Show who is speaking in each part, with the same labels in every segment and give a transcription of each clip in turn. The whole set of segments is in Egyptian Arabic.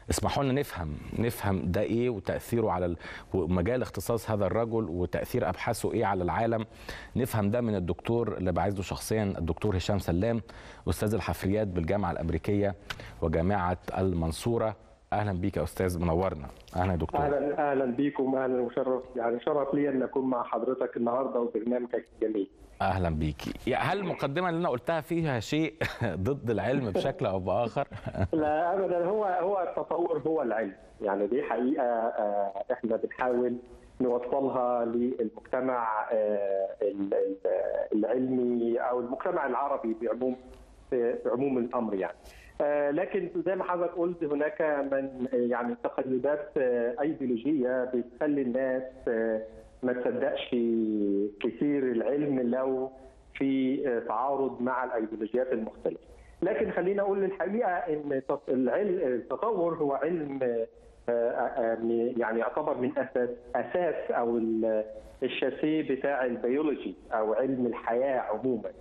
Speaker 1: اسمحوا لنا نفهم نفهم ده ايه وتاثيره على ال... ومجال اختصاص هذا الرجل وتاثير ابحاثه ايه على العالم نفهم ده من الدكتور اللي بعز له شخصيا الدكتور هشام سلام استاذ الحفريات بالجامعه الامريكيه وجامعه المنصوره اهلا بيك يا استاذ منورنا اهلا يا دكتور
Speaker 2: اهلا اهلا بيكم اهلا وشرف يعني شرف لي ان اكون مع حضرتك النهارده وبرنامجك الجميل
Speaker 1: اهلا بيكي هل المقدمه اللي انا قلتها فيها شيء ضد العلم بشكل او باخر
Speaker 2: لا ابدا هو هو التطور هو العلم يعني دي حقيقه احنا بنحاول نوصلها للمجتمع العلمي او المجتمع العربي بعموم في عموم الامر يعني لكن زي ما حضرتك قلت هناك من يعني تقلبات ايديولوجيه بتخلي الناس ما تصدقش كثير العلم لو في تعارض مع الايديولوجيات المختلفه. لكن خلينا اقول الحقيقه ان العلم التطور هو علم يعني يعتبر من اساس اساس او الشاسيه بتاع البيولوجي او علم الحياه عموما.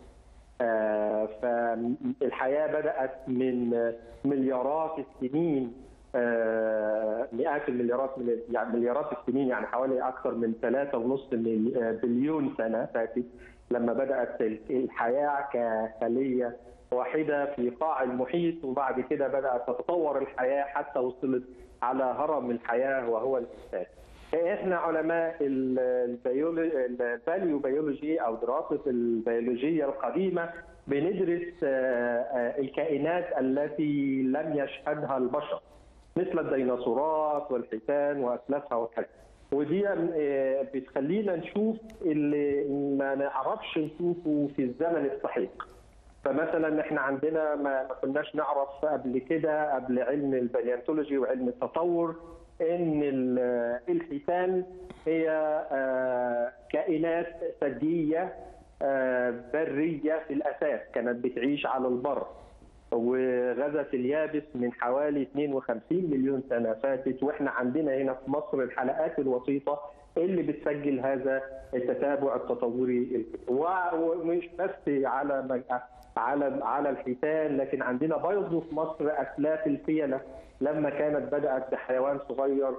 Speaker 2: فالحياه بدات من مليارات السنين مئات المليارات من يعني مليارات السنين يعني حوالي اكثر من 3.5 بليون سنه فاتت لما بدات الحياه كخليه واحده في قاع المحيط وبعد كده بدات تتطور الحياه حتى وصلت على هرم الحياه وهو الانسان. احنا علماء الباليو بيولوجي او دراسه البيولوجيه القديمه بندرس الكائنات التي لم يشهدها البشر مثل الديناصورات والحيتان واسلافها وكذا ودي بتخلينا نشوف اللي ما نعرفش نشوفه في الزمن السحيق فمثلا احنا عندنا ما كناش نعرف قبل كده قبل علم الباليانتولوجي وعلم التطور ان الحيتان هي كائنات ثدييه بريه في الاساس كانت بتعيش على البر وغزت اليابس من حوالي 52 مليون سنه فاتت واحنا عندنا هنا في مصر الحلقات الوسيطه اللي بتسجل هذا التتابع التطوري ومش بس على على على الحيتان لكن عندنا برضه في مصر اسلاف الفيله لما كانت بدات بحيوان صغير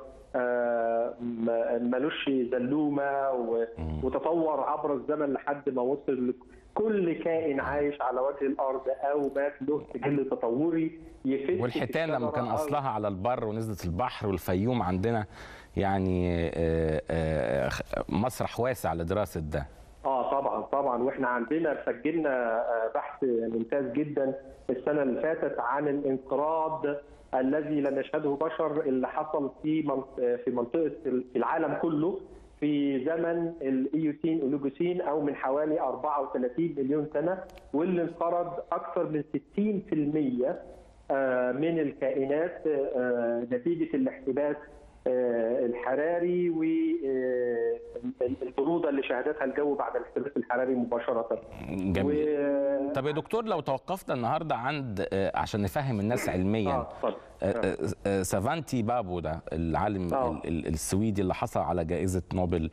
Speaker 2: ملوش زلومه وتطور عبر الزمن لحد ما وصل كل كائن عايش على وجه الارض او مات له سجل تطوري
Speaker 1: يفيد والحيتان لما كان اصلها على البر ونزلت البحر والفيوم عندنا يعني مسرح واسع لدراسه ده
Speaker 2: اه طبعا طبعا واحنا عندنا سجلنا بحث ممتاز جدا السنه اللي فاتت عن الانقراض الذي لم يشهده بشر اللي حصل في في منطقه العالم كله في زمن الايوسين اولوجوسين او من حوالي 34 مليون سنه واللي انقرض اكثر من 60% من الكائنات نتيجه الاحتباس الحراري والبروده اللي شهدتها الجو بعد الاحتباس الحراري مباشره.
Speaker 1: جميل. و... طب يا دكتور لو توقفنا النهارده عند عشان نفهم الناس علميا
Speaker 2: آه
Speaker 1: آه سافانتي بابو ده العالم آه. السويدي اللي حصل على جائزه نوبل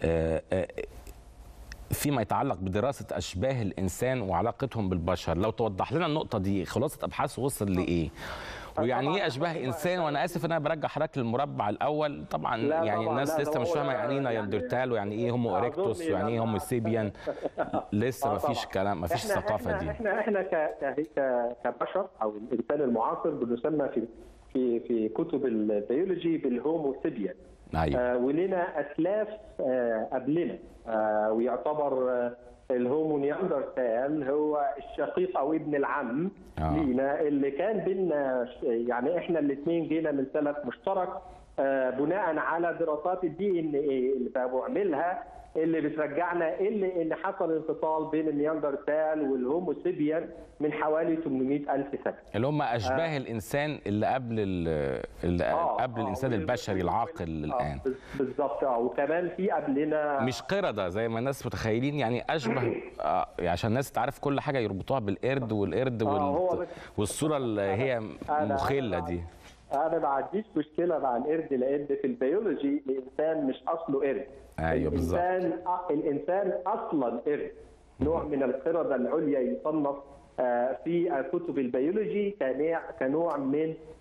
Speaker 1: فيما يتعلق بدراسه اشباه الانسان وعلاقتهم بالبشر لو توضح لنا النقطه دي خلاصه ابحاثه وصل لايه ويعني ايه اشباه انسان وانا اسف ان انا برجع حضرتك للمربع الاول طبعا يعني
Speaker 2: طبعا
Speaker 1: الناس لسه مش فاهمه يعني ايه نياندرتال ويعني ايه هومو اريكتوس ويعني ايه هومو سيبيان لسه ما فيش كلام ما فيش الثقافه
Speaker 2: احنا
Speaker 1: دي
Speaker 2: احنا احنا كبشر او الانسان المعاصر بنسمى في في في كتب البيولوجي بالهومو سيبيان
Speaker 1: ايوه
Speaker 2: آه ولنا اسلاف آه قبلنا آه ويعتبر آه الهومو نياندرتال هو الشقيق او ابن العم
Speaker 1: آه.
Speaker 2: لينا اللي كان بينا يعني احنا الاثنين جينا من سلف مشترك آه بناء على دراسات الدي ان ايه اللي بعملها اللي بترجعنا اللي ان حصل انفصال بين النياندرتال والهومو سيبيان من حوالي 800 الف سنه
Speaker 1: اللي هم اشباه آه. الانسان اللي قبل اللي
Speaker 2: آه
Speaker 1: قبل
Speaker 2: آه
Speaker 1: الانسان البشري العاقل الان
Speaker 2: بالظبط اه وكمان في قبلنا
Speaker 1: مش قرده زي ما الناس متخيلين يعني اشبه آه عشان الناس تعرف كل حاجه يربطوها بالقرد والقرد وال...
Speaker 2: هو
Speaker 1: والصوره اللي هي مخله دي
Speaker 2: انا ما عنديش مشكله مع القرد لان في البيولوجي الانسان مش اصله قرد
Speaker 1: ايوه بالظبط
Speaker 2: الانسان الانسان اصلا قرد نوع من القرده العليا يصنف في كتب البيولوجي كنوع من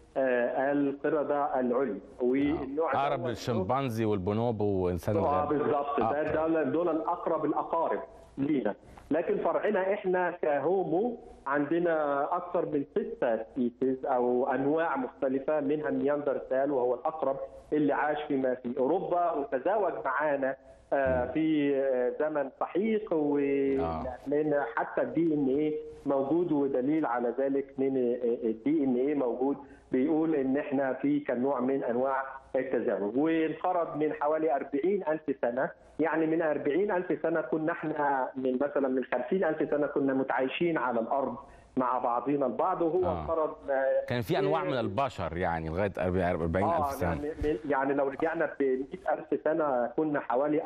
Speaker 2: آه، القرده العليا والنوع
Speaker 1: اقرب
Speaker 2: دوت
Speaker 1: للشمبانزي والبونوبو وانسان
Speaker 2: اه
Speaker 1: الغابه
Speaker 2: بالظبط ده
Speaker 1: آه.
Speaker 2: دول, دول الاقرب الاقارب لينا لكن فرعنا احنا كهومو عندنا اكثر من ستة سبيسيز او انواع مختلفه منها النياندرتال وهو الاقرب اللي عاش فيما في اوروبا وتزاوج معانا آه، في آه، زمن سحيق و لان حتى الدي ان ايه موجود ودليل على ذلك من الدي ان ايه موجود بيقول ان احنا في كنوع من انواع التزاوج وانقرض من حوالي 40 الف سنه يعني من 40 الف سنه كنا احنا من مثلا من 50 الف سنه كنا متعايشين على الارض مع بعضنا البعض وهو
Speaker 1: آه.
Speaker 2: انقرض آه،
Speaker 1: كان في انواع من البشر يعني لغايه 40000
Speaker 2: اه
Speaker 1: سنه
Speaker 2: يعني, يعني لو رجعنا ب 100000 سنه كنا حوالي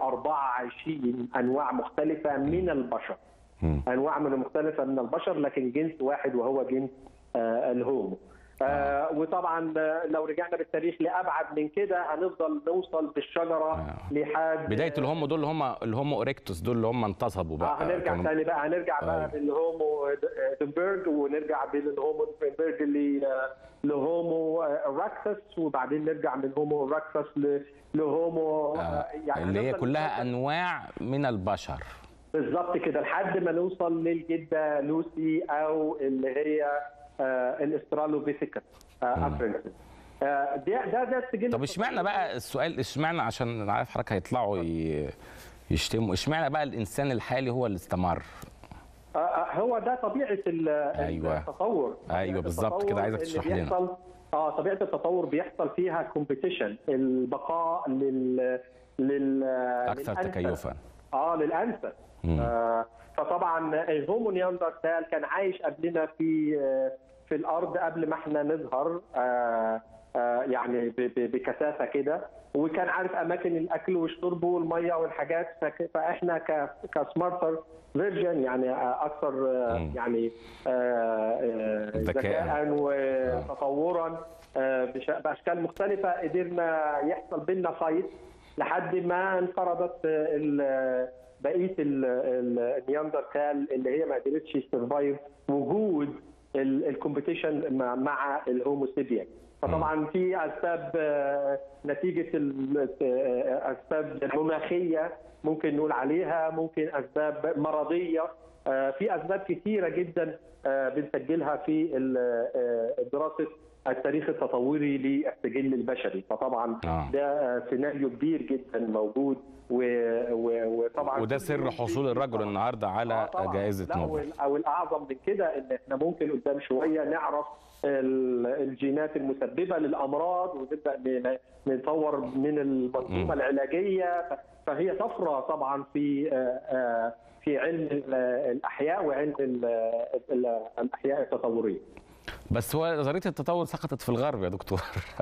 Speaker 2: 24 انواع مختلفه من البشر
Speaker 1: مم.
Speaker 2: انواع من مختلفه من البشر لكن جنس واحد وهو جنس آه الهومو آه وطبعا آه، لو رجعنا بالتاريخ لابعد من كده هنفضل نوصل بالشجره
Speaker 1: آه.
Speaker 2: لحد
Speaker 1: بدايه الهومو دول اللي هم الهومو اريكتوس دول اللي هم انتصبوا
Speaker 2: اه
Speaker 1: بقى
Speaker 2: هنرجع
Speaker 1: كانوا-
Speaker 2: تاني بقى هنرجع بقى
Speaker 1: أيوة.
Speaker 2: بالهومو دنبرج ونرجع بالهومو دنبرج ل- لهومو راكسس وبعدين نرجع من هومو راكسس ل- لهومو
Speaker 1: آه.
Speaker 2: آه، يعني
Speaker 1: اللي هي
Speaker 2: هنفضل
Speaker 1: كلها
Speaker 2: نفضل-
Speaker 1: انواع من البشر
Speaker 2: بالظبط كده لحد ما نوصل للجده لوسي او اللي هي آه الاسترالوبيثيكس آه افرنسس آه ده ده ده السجل
Speaker 1: طب اشمعنى بقى السؤال اشمعنى عشان انا عارف حضرتك هيطلعوا ي- يشتموا اشمعنى بقى الانسان الحالي هو اللي استمر
Speaker 2: آه، آه، هو ده طبيعه ال-
Speaker 1: أيوة.
Speaker 2: التطور
Speaker 1: أيوة
Speaker 2: طبيعة
Speaker 1: بالظبط كده،
Speaker 2: التطور
Speaker 1: عايزك
Speaker 2: اللي
Speaker 1: تشرح لنا.
Speaker 2: بيحصل- اه طبيعه التطور بيحصل فيها كومبيتيشن البقاء لل لل
Speaker 1: اكثر
Speaker 2: للأنسب.
Speaker 1: تكيفا
Speaker 2: اه للانسب
Speaker 1: مم.
Speaker 2: آه فطبعا الهومو نياندرتال كان عايش قبلنا في آه في الارض قبل ما احنا نظهر آه آه يعني ب- ب- بكثافه كده وكان عارف اماكن الاكل والشرب والميه والحاجات فك- فاحنا ك كسمارتر فيرجن يعني آه، اكثر آه
Speaker 1: مم.
Speaker 2: يعني آه، آه،
Speaker 1: ذكاء.
Speaker 2: ذكاء وتطورا آه، بش- باشكال مختلفه قدرنا يحصل بينا فايت لحد ما انقرضت آه، ال- بقيه ال- ال- النياندرتال اللي هي ما قدرتش تسرفايف وجود الكومبيتيشن مع, مع الهوموسيبيان فطبعا في اسباب آه، نتيجه ال- آه، اسباب مناخيه ممكن نقول عليها ممكن اسباب مرضيه آه، في اسباب كثيره جدا آه، بنسجلها في ال- آه، دراسه التاريخ التطوري للسجل البشري فطبعا
Speaker 1: آه.
Speaker 2: ده آه، سيناريو كبير جدا موجود و- و- وطبعا
Speaker 1: وده
Speaker 2: كل
Speaker 1: سر
Speaker 2: يوم
Speaker 1: حصول
Speaker 2: في-
Speaker 1: الرجل
Speaker 2: طبعاً.
Speaker 1: النهارده على
Speaker 2: آه طبعاً.
Speaker 1: جائزه
Speaker 2: لا،
Speaker 1: نوبل
Speaker 2: وال- او الاعظم من كده ان احنا ممكن قدام شويه نعرف ال- الجينات المسببه للامراض ونبدا ن- نطور من المنظومه
Speaker 1: مم.
Speaker 2: العلاجيه ف- فهي طفره طبعا في آه، آه، في علم ال- الاحياء وعلم ال- ال- الاحياء التطوريه.
Speaker 1: بس هو نظريه التطور سقطت في الغرب يا دكتور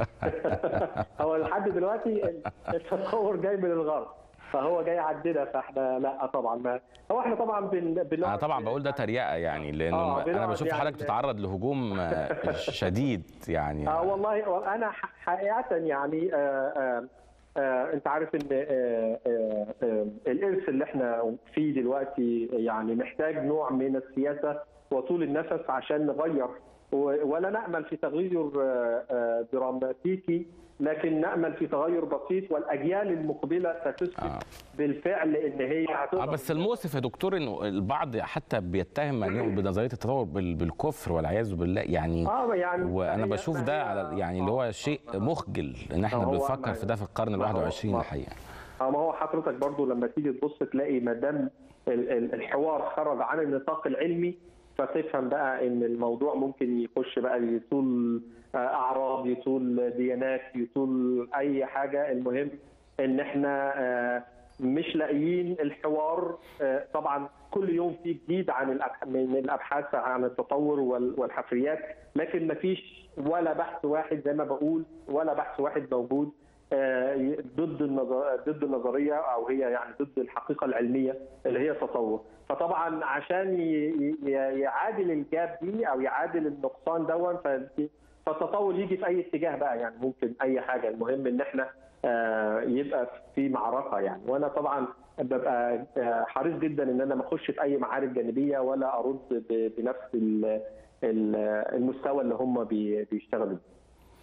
Speaker 2: هو لحد دلوقتي التطور جاي من الغرب فهو جاي عندنا فاحنا لا طبعا ما هو احنا طبعا بن
Speaker 1: انا
Speaker 2: بنقعد-
Speaker 1: طبعا بقول ده تريقه يعني لانه
Speaker 2: آه،
Speaker 1: انا
Speaker 2: بنقعد
Speaker 1: بشوف
Speaker 2: يعني-
Speaker 1: حضرتك بتتعرض لهجوم آه، شديد يعني
Speaker 2: اه والله انا ح- حقيقه يعني آه آه آه انت عارف ان آه آه آه الارث اللي احنا فيه دلوقتي يعني محتاج نوع من السياسه وطول النفس عشان نغير و- ولا نامل في تغير آه، آه، دراماتيكي لكن نامل في تغير بسيط والاجيال المقبله ستثبت
Speaker 1: آه.
Speaker 2: بالفعل ان هي
Speaker 1: اه
Speaker 2: هتقدر
Speaker 1: بس المؤسف يا دكتور انه البعض حتى بيتهم من يؤمن بنظريه التطور بال- بالكفر والعياذ بالله يعني
Speaker 2: اه يعني
Speaker 1: وانا
Speaker 2: هي-
Speaker 1: بشوف ده
Speaker 2: هي-
Speaker 1: على يعني اللي هو شيء مخجل ان احنا
Speaker 2: هو
Speaker 1: بنفكر
Speaker 2: ما-
Speaker 1: في ده في القرن ال
Speaker 2: ما هو-
Speaker 1: 21
Speaker 2: ما-
Speaker 1: الحقيقه
Speaker 2: اه ما هو حضرتك برضو لما تيجي تبص تلاقي ما دام ال- ال- الحوار خرج عن النطاق العلمي فتفهم بقى ان الموضوع ممكن يخش بقى يطول آه، اعراض يطول ديانات يطول اي حاجه المهم ان احنا آه، مش لاقيين الحوار آه، طبعا كل يوم في جديد عن الأبح- من الابحاث عن التطور وال- والحفريات لكن ما فيش ولا بحث واحد زي ما بقول ولا بحث واحد موجود آه، ضد النظر ضد النظريه او هي يعني ضد الحقيقه العلميه اللي هي التطور فطبعا عشان ي- ي- يعادل الجاب دي او يعادل النقصان دون ف- فالتطور يجي في اي اتجاه بقى يعني ممكن اي حاجه المهم ان احنا آه، يبقى في معركه يعني وانا طبعا ببقى آه، حريص جدا ان انا ما اخش في اي معارك جانبيه ولا ارد ب- بنفس ال- ال- المستوى اللي هم بي- بيشتغلوا بيه.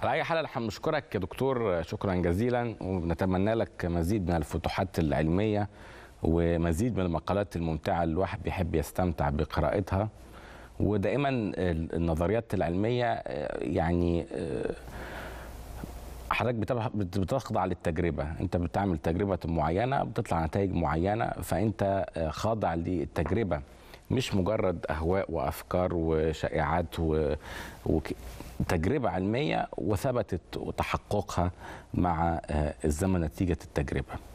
Speaker 1: على اي حال احنا بنشكرك يا دكتور شكرا جزيلا ونتمنى لك مزيد من الفتوحات العلميه ومزيد من المقالات الممتعه اللي الواحد بيحب يستمتع بقراءتها ودائما النظريات العلميه يعني حضرتك بتخضع للتجربه انت بتعمل تجربه معينه بتطلع نتائج معينه فانت خاضع للتجربه مش مجرد اهواء وافكار وشائعات و... وتجربه علميه وثبتت تحققها مع الزمن نتيجه التجربه